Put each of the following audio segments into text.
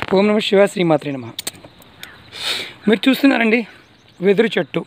ఓం నమ శివ శ్రీమాత్రి నమ మీరు చూస్తున్నారండి వెదురు చెట్టు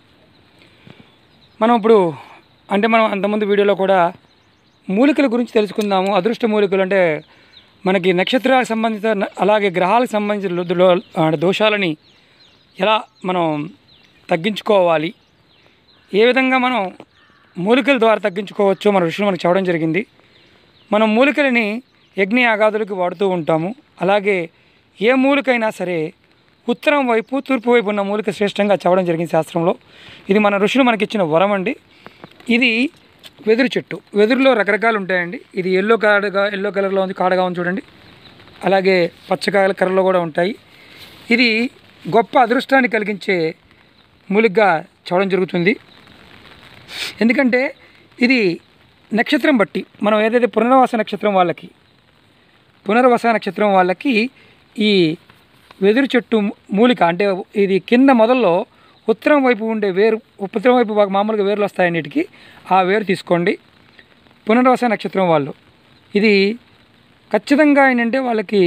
మనం ఇప్పుడు అంటే మనం అంతకుముందు వీడియోలో కూడా మూలికల గురించి తెలుసుకుందాము అదృష్ట మూలికలు అంటే మనకి నక్షత్రాలకు సంబంధిత న- అలాగే గ్రహాలకు సంబంధించిన లో- లో- ఆ, దోషాలని ఎలా మనం తగ్గించుకోవాలి ఏ విధంగా మనం మూలికల ద్వారా తగ్గించుకోవచ్చో మన ఋషులు మనకు చెప్పడం జరిగింది మనం మూలికలని యజ్ఞ యాగాదులకు వాడుతూ ఉంటాము అలాగే ఏ మూలికైనా సరే ఉత్తరం వైపు తూర్పు వైపు ఉన్న మూలిక శ్రేష్టంగా చెప్పడం జరిగింది శాస్త్రంలో ఇది మన ఋషులు మనకిచ్చిన వరం అండి ఇది వెదురు చెట్టు వెదురులో రకరకాలు ఉంటాయండి ఇది ఎల్లో కాడగా ఎల్లో కలర్లో ఉంది కాడగా ఉంది చూడండి అలాగే పచ్చకాయల కర్రలో కూడా ఉంటాయి ఇది గొప్ప అదృష్టాన్ని కలిగించే మూలికగా చెప్పడం జరుగుతుంది ఎందుకంటే ఇది నక్షత్రం బట్టి మనం ఏదైతే పునర్వాస నక్షత్రం వాళ్ళకి పునర్వస నక్షత్రం వాళ్ళకి ఈ వెదురు చెట్టు మూలిక అంటే ఇది కింద మొదల్లో ఉత్తరం వైపు ఉండే వేరు ఉత్తరం వైపు బాగా మామూలుగా వేర్లు వస్తాయి అన్నిటికీ ఆ వేరు తీసుకోండి పునర్వస నక్షత్రం వాళ్ళు ఇది ఖచ్చితంగా ఏంటంటే వాళ్ళకి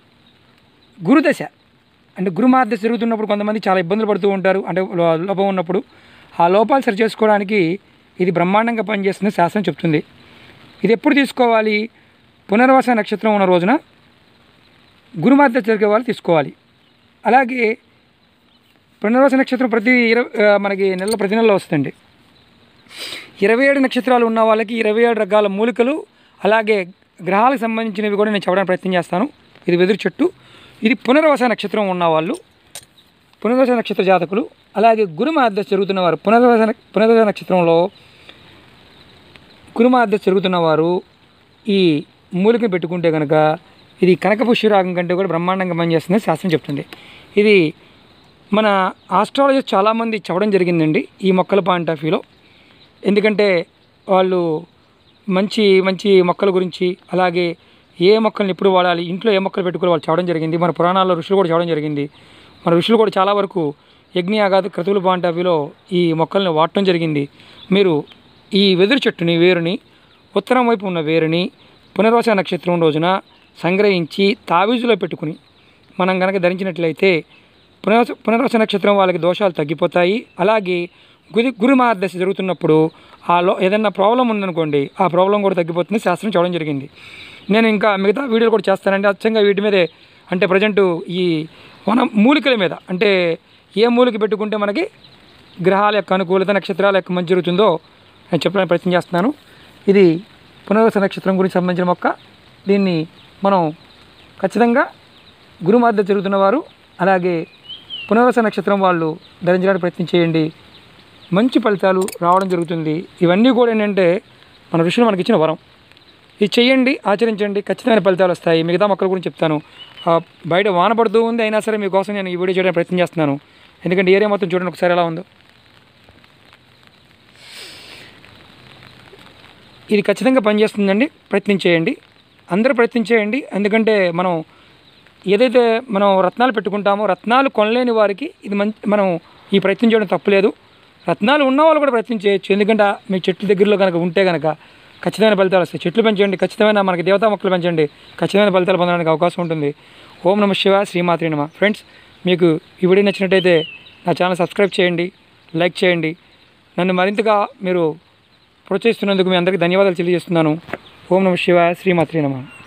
గురుదశ అంటే గురుమార్దశ జరుగుతున్నప్పుడు కొంతమంది చాలా ఇబ్బందులు పడుతూ ఉంటారు అంటే లో- లోపం ఉన్నప్పుడు ఆ లోపాలు సరి చేసుకోవడానికి ఇది బ్రహ్మాండంగా పనిచేస్తుంది శాస్త్రం చెప్తుంది ఇది ఎప్పుడు తీసుకోవాలి పునర్వాస నక్షత్రం ఉన్న రోజున గురుమార్దశ జరిగే వాళ్ళు తీసుకోవాలి అలాగే పునర్వాస నక్షత్రం ప్రతి ఇరవై ఆ, మనకి నెల ప్రతి నెలలో వస్తుంది ఇరవై ఏడు నక్షత్రాలు ఉన్న వాళ్ళకి ఇరవై ఏడు రకాల మూలికలు అలాగే గ్రహాలకు సంబంధించినవి కూడా నేను చెప్పడానికి ప్రయత్నం చేస్తాను ఇది వెదురు చెట్టు ఇది పునర్వస నక్షత్రం ఉన్నవాళ్ళు పునర్వస నక్షత్ర జాతకులు అలాగే గురుమార్దశ జరుగుతున్న వారు పునర్వస న- పునర్వస నక్షత్రంలో గురుమార్దశ జరుగుతున్న వారు ఈ మూలికను పెట్టుకుంటే కనుక ఇది కనకపుష్య రాగం కంటే కూడా బ్రహ్మాండంగా పనిచేస్తుందని శాస్త్రం చెప్తుంది ఇది మన ఆస్ట్రాలజిస్ట్ చాలామంది చెప్పడం జరిగిందండి ఈ మొక్కల పాయింట్ ఆఫ్ వ్యూలో ఎందుకంటే వాళ్ళు మంచి మంచి మొక్కల గురించి అలాగే ఏ మొక్కల్ని ఎప్పుడు వాడాలి ఇంట్లో ఏ మొక్కలు పెట్టుకోవాలి వాళ్ళు చెప్పడం జరిగింది మన పురాణాల్లో ఋషులు కూడా చెప్పడం జరిగింది మన ఋషులు కూడా చాలా వరకు యజ్ఞయాగాది క్రతువుల పాయింట్ ఆఫ్ వ్యూలో ఈ మొక్కల్ని వాడటం జరిగింది మీరు ఈ వెదురు చెట్టుని వేరుని ఉత్తరం వైపు ఉన్న వేరుని పునర్వస నక్షత్రం రోజున సంగ్రహించి తావీజులో పెట్టుకుని మనం కనుక ధరించినట్లయితే పునర్వస పునర్వస నక్షత్రం వాళ్ళకి దోషాలు తగ్గిపోతాయి అలాగే గురి గురుమార్దశ జరుగుతున్నప్పుడు ఆ లో ఏదైనా ప్రాబ్లం ఉందనుకోండి ఆ ప్రాబ్లం కూడా తగ్గిపోతుంది శాస్త్రం చూడడం జరిగింది నేను ఇంకా మిగతా వీడియోలు కూడా చేస్తానండి అచ్చంగా వీటి మీదే అంటే ప్రజెంట్ ఈ మన మూలికల మీద అంటే ఏ మూలిక పెట్టుకుంటే మనకి గ్రహాల యొక్క అనుకూలత నక్షత్రాల యొక్క మంచి జరుగుతుందో నేను చెప్పడానికి ప్రయత్నం చేస్తున్నాను ఇది పునర్వస నక్షత్రం గురించి సంబంధించిన మొక్క దీన్ని మనం ఖచ్చితంగా గురుమార్ద జరుగుతున్న వారు అలాగే పునర్వస నక్షత్రం వాళ్ళు ధరించడానికి ప్రయత్నం చేయండి మంచి ఫలితాలు రావడం జరుగుతుంది ఇవన్నీ కూడా ఏంటంటే మన ఋషులు మనకి ఇచ్చిన వరం ఇది చెయ్యండి ఆచరించండి ఖచ్చితమైన ఫలితాలు వస్తాయి మిగతా మొక్కల గురించి చెప్తాను ఆ, బయట వాన పడుతూ ఉంది అయినా సరే మీకోసం నేను ఈ వీడియో చేయడానికి ప్రయత్నం చేస్తున్నాను ఎందుకంటే ఏరియా మొత్తం చూడండి ఒకసారి ఎలా ఉందో ఇది ఖచ్చితంగా పనిచేస్తుందండి ప్రయత్నం చేయండి అందరూ ప్రయత్నం చేయండి ఎందుకంటే మనం ఏదైతే మనం రత్నాలు పెట్టుకుంటామో రత్నాలు కొనలేని వారికి ఇది మంచి మనం ఈ ప్రయత్నం చేయడం తప్పులేదు రత్నాలు ఉన్న వాళ్ళు కూడా ప్రయత్నం చేయొచ్చు ఎందుకంటే మీ చెట్ల దగ్గరలో కనుక ఉంటే కనుక ఖచ్చితమైన ఫలితాలు వస్తాయి చెట్లు పెంచండి ఖచ్చితమైన మనకి దేవతా మొక్కలు పెంచండి ఖచ్చితమైన ఫలితాలు పొందడానికి అవకాశం ఉంటుంది ఓం నమ శివ శ్రీమాత్రి నమ ఫ్రెండ్స్ మీకు ఈ వీడియో నచ్చినట్టయితే నా ఛానల్ సబ్స్క్రైబ్ చేయండి లైక్ చేయండి నన్ను మరింతగా మీరు ప్రోత్సహిస్తున్నందుకు మీ అందరికీ ధన్యవాదాలు తెలియజేస్తున్నాను ఓం నమ శివ శ్రీమాత్రి నమ